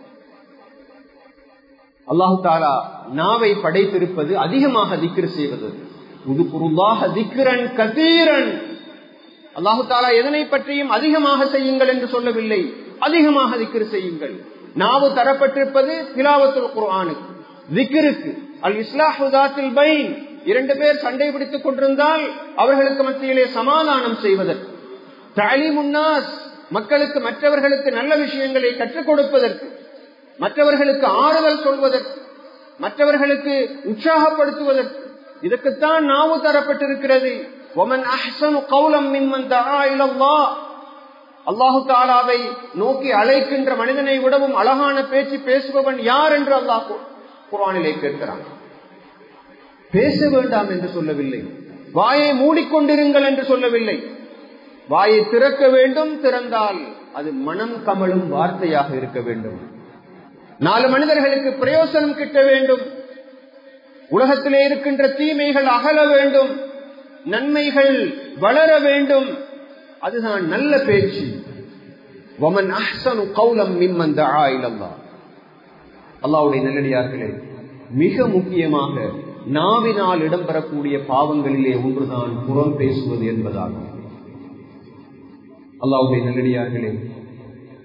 S2: அல்லாஹு தாலா நாவை படைத்திருப்பது அதிகமாக திக்ரு செய்வது உதுகுருல்லாக திக்ரன் கதீரன் அல்லாஹு தாலா எதனை பற்றியும் அதிகமாக செய்யுங்கள் என்று சொல்லவில்லை அதிகமாக திக்ரு செய்யுங்கள் நாவு தரப்பட்டிருப்பது திலாவத்துல் குர்ஆனுக்கு திக்ருக்கு அல் இஸ்லாஹுதாத்தில் பைன் இரண்டு பேர் சண்டை பிடித்துக் கொண்டிருந்தால் அவர்களுக்கு மத்தியிலே சமாதானம் செய்வதற்கு தாலிமுன்னாஸ் மக்களுக்கு மற்றவர்களுக்கு நல்ல விஷயங்களை கற்றுக் கொடுப்பதற்கு மற்றவர்களுக்கு ஆறுதல் சொல்வதற்கு மற்றவர்களுக்கு உற்சாகப்படுத்துவதற்கு இதற்குத்தான் நாவு தரப்பட்டிருக்கிறது ஒமன் அஹ்சனு கௌலம் மிம்மன் தஆ இலல்லாஹ் அல்லாஹு தாலாவை நோக்கி அழைக்கின்ற மனிதனை விடவும் அழகான பேச்சு பேசுபவன் யார் என்று அல்லாஹ் குரானிலே கேட்கிறான் பேச வேண்டாம் என்று சொல்லவில்லை வாயை மூடிக்கொண்டிருங்கள் என்று சொல்லவில்லை வாயை திறக்க வேண்டும் திறந்தால் அது மனம் கமலும் வார்த்தையாக இருக்க வேண்டும் நாலு மனிதர்களுக்கு பிரயோசனம் கிட்ட வேண்டும் உலகத்திலே இருக்கின்ற தீமைகள் அகல வேண்டும் நன்மைகள் வளர வேண்டும் அதுதான் நல்ல பேச்சு வமன் அஹ்சனு கௌலம் மிம்மன் தஆ இலல்லாஹ் அல்லாஹ்வுடைய நல்லடியார்களே மிக முக்கியமாக நாவினால் இடம்பெறக்கூடிய பாவங்களிலே ஒன்றுதான் புறம் பேசுவது என்பதாகும் அல்லாஹ்வுடைய நல்லடியார்களே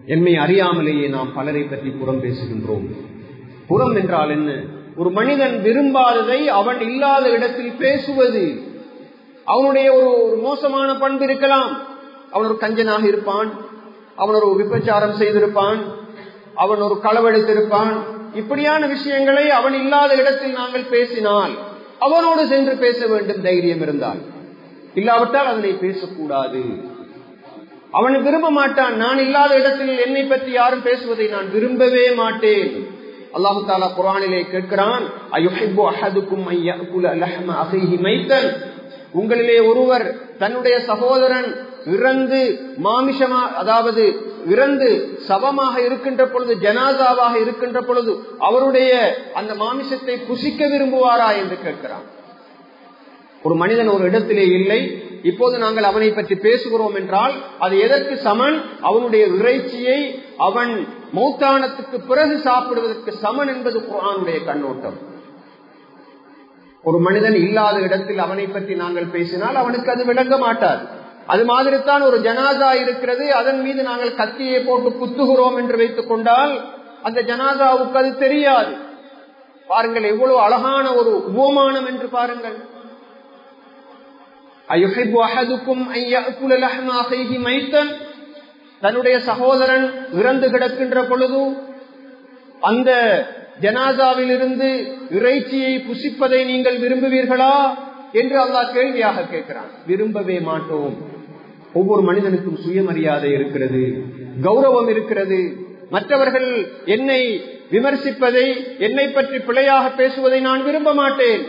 S1: எம்மை அறியாமலேயே நாம் பலரை பற்றி புறம் பேசுகின்றோம் புறம் என்றால் என்ன ஒரு மனிதன் விரும்பாததை அவன் இல்லாத இடத்தில் பேசுவது அவனுடைய ஒரு ஒரு மோசமான பண்பு இருக்கலாம் அவன் ஒரு கஞ்சனாக இருப்பான் அவன் ஒரு விபச்சாரம் செய்திருப்பான் அவன் ஒரு களவெடுத்திருப்பான் இப்படியான விஷயங்களை அவன் இல்லாத இடத்தில் நாங்கள் பேசினால் அவனோடு சென்று பேச வேண்டும் தைரியம் இருந்தால் இல்லாவிட்டால் அதனை பேசக்கூடாது அவன் விரும்ப மாட்டான் நான் இல்லாத இடத்தில் என்னை பற்றி யாரும் பேசுவதை நான் விரும்பவே மாட்டேன் அல்லாஹு தாலா குரானிலே கேட்கிறான் உங்களிலே ஒருவர் தன்னுடைய சகோதரன் இறந்து மாமிஷமா அதாவது இறந்து சவமாக இருக்கின்ற பொழுது ஜனாதாவாக இருக்கின்ற பொழுது அவருடைய அந்த மாமிசத்தை புசிக்க விரும்புவாரா என்று கேட்கிறான் ஒரு மனிதன் ஒரு இடத்திலே இல்லை இப்போது நாங்கள் அவனை பற்றி பேசுகிறோம் என்றால் அது எதற்கு சமன் அவனுடைய இறைச்சியை அவன் மௌத்தானத்துக்கு பிறகு சாப்பிடுவதற்கு சமன் என்பது குரானுடைய கண்ணோட்டம் ஒரு மனிதன் இல்லாத இடத்தில் அவனை பற்றி நாங்கள் பேசினால் அவனுக்கு அது விளங்க மாட்டார் அது மாதிரித்தான் ஒரு ஜனாதா இருக்கிறது அதன் மீது நாங்கள் கத்தியை போட்டு குத்துகிறோம் என்று வைத்துக் கொண்டால் அந்த ஜனாதாவுக்கு அது தெரியாது பாருங்கள் எவ்வளவு அழகான ஒரு உபமானம் என்று பாருங்கள் தன்னுடைய சகோதரன் இறந்து கிடக்கின்ற பொழுது அந்த ஜனாதாவில் இருந்து இறைச்சியை புசிப்பதை நீங்கள் விரும்புவீர்களா என்று அல்லாஹ் கேள்வியாக கேட்கிறான் விரும்பவே மாட்டோம் ஒவ்வொரு மனிதனுக்கும் சுயமரியாதை இருக்கிறது கௌரவம் இருக்கிறது மற்றவர்கள் என்னை விமர்சிப்பதை என்னை பற்றி பிழையாக பேசுவதை நான் விரும்ப மாட்டேன்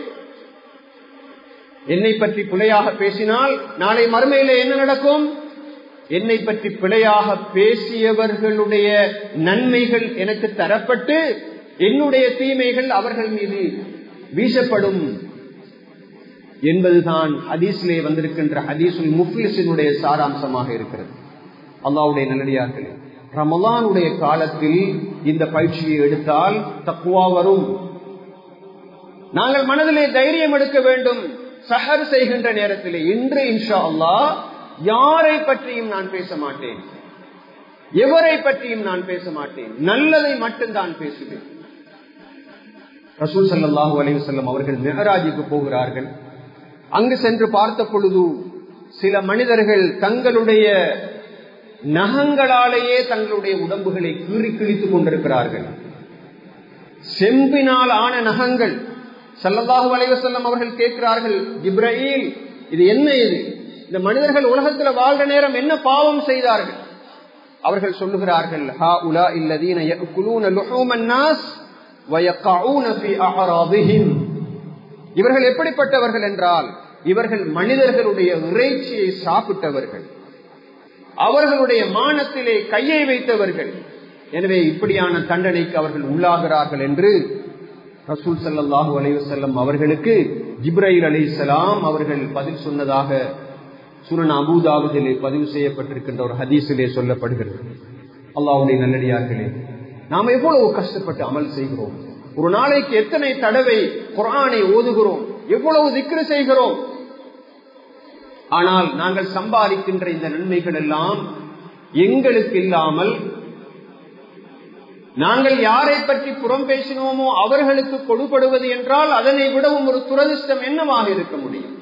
S1: என்னை பற்றி பிழையாக பேசினால் நாளை மறுமையில என்ன நடக்கும் என்னை பற்றி பிழையாக பேசியவர்களுடைய நன்மைகள் எனக்கு தரப்பட்டு என்னுடைய தீமைகள் அவர்கள் மீது வீசப்படும் என்பதுதான் ஹதீஸ்லே வந்திருக்கின்ற ஹதீசுல் முஃபிலிசினுடைய சாராம்சமாக இருக்கிறது அல்லாவுடைய நல்லடியார்களே ரமலானுடைய காலத்தில் இந்த பயிற்சியை எடுத்தால் தக்குவா வரும் நாங்கள் மனதிலே தைரியம் எடுக்க வேண்டும் சஹர் செய்கின்ற நேரத்திலே இன்று இன்ஷா அல்லா யாரை பற்றியும் நான் பேச மாட்டேன் எவரை பற்றியும் நான் பேச மாட்டேன் நல்லதை மட்டும்தான் பேசுவேன் ரசூல் சல்லாஹூ அலைவசல்லம் அவர்கள் மெஹராஜுக்கு போகிறார்கள் அங்கு சென்று பார்த்த பொழுது சில மனிதர்கள் தங்களுடைய நகங்களாலேயே தங்களுடைய உடம்புகளை கீறி கிழித்துக் கொண்டிருக்கிறார்கள் செம்பினால் ஆன நகங்கள் சல்லல்லாஹு அலைவசல்லம் அவர்கள் கேட்கிறார்கள் இப்ராஹிம் இது என்ன இது இந்த மனிதர்கள் உலகத்துல வாழ்ற நேரம் என்ன பாவம் செய்தார்கள் அவர்கள் சொல்லுகிறார்கள் ஹா உலா இல்லதீன யக்குலூன லுஹூமன் நாஸ் வயக்கஊன ஃபீ அஹராபிஹிம் இவர்கள் எப்படிப்பட்டவர்கள் என்றால் இவர்கள் மனிதர்களுடைய இறைச்சியை சாப்பிட்டவர்கள் அவர்களுடைய மானத்திலே கையை வைத்தவர்கள் எனவே இப்படியான தண்டனைக்கு அவர்கள் உள்ளாகிறார்கள் என்று ரசூல் சல்லாஹூ அலைவசல்லம் அவர்களுக்கு ஜிப்ரைல் அலி இஸ்லாம் அவர்கள் பதில் சொன்னதாக சுரன் அபுதாபுதிலே பதிவு செய்யப்பட்டிருக்கின்ற ஒரு ஹதீஸிலே சொல்லப்படுகிறது அல்லாவுடைய நல்லடியார்களே நாம் எவ்வளவு கஷ்டப்பட்டு அமல் செய்கிறோம் ஒரு நாளைக்கு எத்தனை தடவை குரானை ஓதுகிறோம் எவ்வளவு திக்ரு செய்கிறோம் ஆனால் நாங்கள் சம்பாதிக்கின்ற இந்த நன்மைகள் எல்லாம் எங்களுக்கு இல்லாமல் நாங்கள் யாரை பற்றி புறம் பேசினோமோ அவர்களுக்கு கொடுபடுவது என்றால் அதனை விடவும் ஒரு துரதிருஷ்டம் என்னவாக இருக்க முடியும்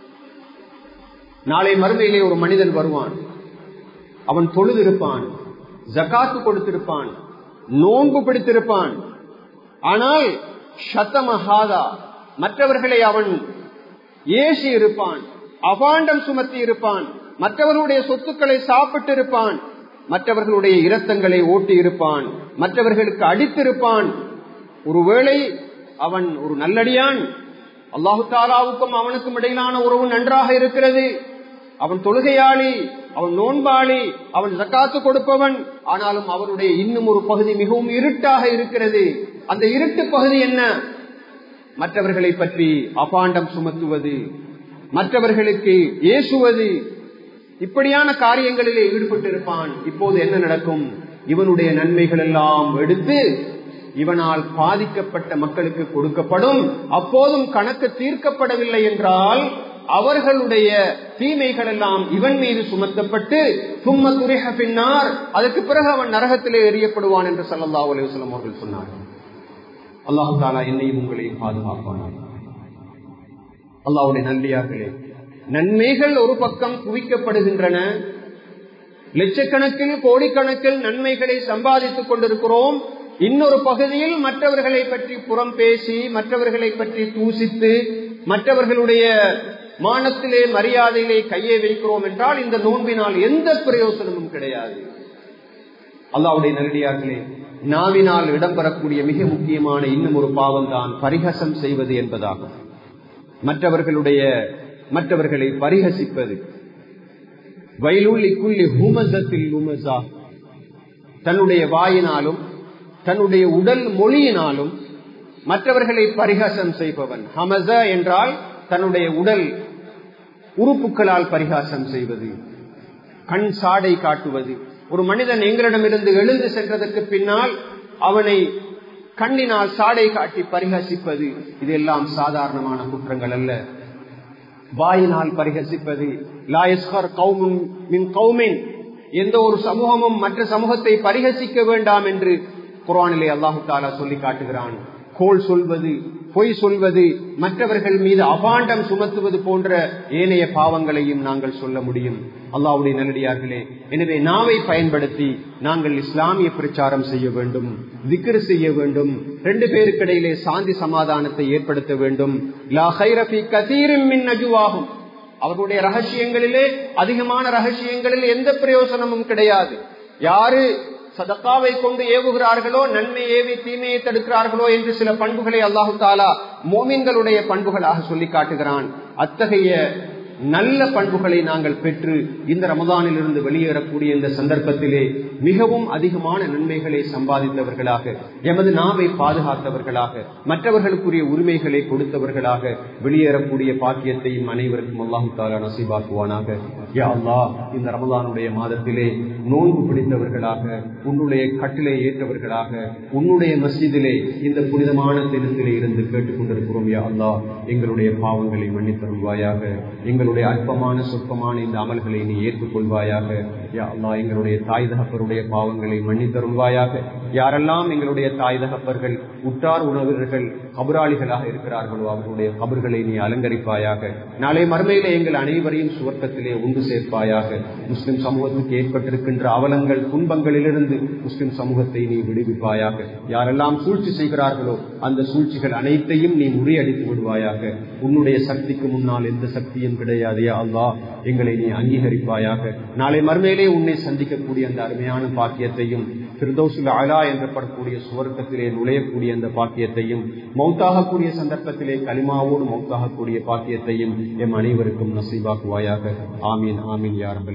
S1: நாளை மறுமையிலே ஒரு மனிதன் வருவான் அவன் தொழுதிருப்பான் ஜக்காத்து கொடுத்திருப்பான் நோன்பு பிடித்திருப்பான் ஆனால் சத்தமஹாதா மற்றவர்களை அவன் ஏசி இருப்பான் அபாண்டம் சுமத்தி இருப்பான் மற்றவர்களுடைய சொத்துக்களை சாப்பிட்டு இருப்பான் மற்றவர்களுடைய இரத்தங்களை ஓட்டி இருப்பான் மற்றவர்களுக்கு அடித்திருப்பான் ஒருவேளை அவன் ஒரு நல்லடியான் அல்லாஹு தாலாவுக்கும் அவனுக்கும் இடையிலான உறவு நன்றாக இருக்கிறது அவன் தொழுகையாளி அவன் நோன்பாளி அவன் ஜக்காத்து கொடுப்பவன் ஆனாலும் அவருடைய இன்னும் ஒரு பகுதி மிகவும் இருட்டாக இருக்கிறது அந்த இருட்டு பகுதி என்ன மற்றவர்களை பற்றி அபாண்டம் சுமத்துவது மற்றவர்களுக்கு ஏசுவது இப்படியான காரியங்களிலே ஈடுபட்டிருப்பான் இப்போது என்ன நடக்கும் இவனுடைய நன்மைகள் எல்லாம் எடுத்து இவனால் பாதிக்கப்பட்ட மக்களுக்கு கொடுக்கப்படும் அப்போதும் கணக்கு தீர்க்கப்படவில்லை என்றால்
S2: அவர்களுடைய தீமைகள் எல்லாம் இவன் மீது சுமத்தப்பட்டு தும்ம துரிக பின்னார் அதற்கு பிறகு அவன் நரகத்திலே எறியப்படுவான் என்று சல்லல்லா அலுவலம் அவர்கள் சொன்னார்கள் அல்லாஹு தாலா என்னையும் உங்களையும் பாதுகாப்பானார் அல்லாவுடைய நன்றியார்களே நன்மைகள் ஒரு பக்கம் குவிக்கப்படுகின்றன லட்சக்கணக்கில் கோடிக்கணக்கில் நன்மைகளை சம்பாதித்துக் கொண்டிருக்கிறோம் இன்னொரு பகுதியில் மற்றவர்களை பற்றி புறம் பேசி மற்றவர்களை பற்றி தூசித்து மற்றவர்களுடைய மானத்திலே மரியாதையிலே கையை வைக்கிறோம் என்றால் இந்த நோன்பினால் எந்த பிரயோசனமும் கிடையாது அல்லாவுடைய நல்லடியார்களே நாவினால் இடம்பெறக்கூடிய மிக முக்கியமான இன்னும் ஒரு பாவம் தான் பரிகசம் செய்வது என்பதாகும் மற்றவர்களுடைய மற்றவர்களை பரிகசிப்பது வயலுள்ளி குள்ளி ஹுமசத்தில் உமசா தன்னுடைய வாயினாலும் தன்னுடைய உடல் மொழியினாலும் மற்றவர்களை பரிகாசம் செய்பவன் ஹமச என்றால் தன்னுடைய உடல் உறுப்புகளால் பரிகாசம் செய்வது கண் சாடை காட்டுவது ஒரு மனிதன் எங்களிடமிருந்து எழுந்து சென்றதற்கு பின்னால் அவனை கண்ணினால் சாடை காட்டி பரிகசிப்பது இதெல்லாம் சாதாரணமான குற்றங்கள் அல்ல வாயினால் பரிகசிப்பது லாயஸ்கர் கௌமும் மின் கௌமின் எந்த ஒரு சமூகமும் மற்ற சமூகத்தை பரிகசிக்க வேண்டாம் என்று குரானிலே அல்லாஹு தாலா சொல்லி காட்டுகிறான் கோல் சொல்வது பொய் சொல்வது மற்றவர்கள் மீது அபாண்டம் சுமத்துவது போன்ற ஏனைய பாவங்களையும் நாங்கள் சொல்ல முடியும் அல்லாவுடைய நல்லடியார்களே எனவே நாவை பயன்படுத்தி நாங்கள் இஸ்லாமிய பிரச்சாரம் செய்ய வேண்டும் திக்ரு செய்ய வேண்டும் ரெண்டு பேருக்கிடையிலே சாந்தி சமாதானத்தை ஏற்படுத்த வேண்டும் நஜுவாகும் அவர்களுடைய ரகசியங்களிலே அதிகமான ரகசியங்களில் எந்த பிரயோசனமும் கிடையாது யாரு சதக்காவை கொண்டு ஏவுகிறார்களோ நன்மை ஏவி தீமையை தடுக்கிறார்களோ என்று சில பண்புகளை அல்லாஹு தாலா மோமின்களுடைய பண்புகளாக சொல்லி காட்டுகிறான் அத்தகைய நல்ல பண்புகளை நாங்கள் பெற்று இந்த ரமதானில் இருந்து வெளியேறக்கூடிய இந்த சந்தர்ப்பத்திலே மிகவும் அதிகமான நன்மைகளை சம்பாதித்தவர்களாக எமது நாவை பாதுகாத்தவர்களாக மற்றவர்களுக்குரிய உரிமைகளை கொடுத்தவர்களாக வெளியேறக்கூடிய பாக்கியத்தையும் அனைவருக்கும் அல்லாஹு தாலா நசீபாக்குவானாக யா அல்லா இந்த ரமதானுடைய மாதத்திலே நோன்பு பிடித்தவர்களாக உன்னுடைய கட்டிலே ஏற்றவர்களாக உன்னுடைய மஸ்ஜிதிலே இந்த புனிதமான தினத்திலே இருந்து கேட்டுக் கொண்டிருக்கிறோம் யா அல்லா எங்களுடைய பாவங்களை மன்னித்தருள்வாயாக எங்களுடைய அற்பமான சொற்பமான இந்த அமல்களை நீ ஏற்றுக்கொள்வாயாக யா அல்லா எங்களுடைய தாய் தகப்பருடைய பாவங்களை மன்னித்தருள்வாயாக யாரெல்லாம் எங்களுடைய தாய் தகப்பர்கள் உற்றார் உணவர்கள் கபராளிகளாக இருக்கிறார்களோ அவர்களுடைய கபர்களை நீ அலங்கரிப்பாயாக நாளை மறுமையிலே எங்கள் அனைவரையும் சுவர்க்கத்திலே உண்டு சேர்ப்பாயாக முஸ்லிம் சமூகத்துக்கு ஏற்பட்டிருக்கின்ற அவலங்கள் துன்பங்களிலிருந்து முஸ்லிம் சமூகத்தை நீ விடுவிப்பாயாக யாரெல்லாம் சூழ்ச்சி செய்கிறார்களோ அந்த சூழ்ச்சிகள் அனைத்தையும் நீ முறியடித்து விடுவாயாக உன்னுடைய சக்திக்கு முன்னால் எந்த சக்தியும் கிடையாது அல்லா எங்களை நீ அங்கீகரிப்பாயாக நாளை மறுமையிலே உன்னை சந்திக்கக்கூடிய அந்த அருமையான பாக்கியத்தையும் பிரதோசுல அலா என்றப்படக்கூடிய சுவர்க்கத்திலே நுழையக்கூடிய அந்த பாக்கியத்தையும் மௌத்தாகக்கூடிய சந்தர்ப்பத்திலே களிமாவோடு மௌத்தாகக்கூடிய பாக்கியத்தையும் எம் அனைவருக்கும் நசீபாக்குவாயாக ஆமீன் ஆமீன் யாரங்கள்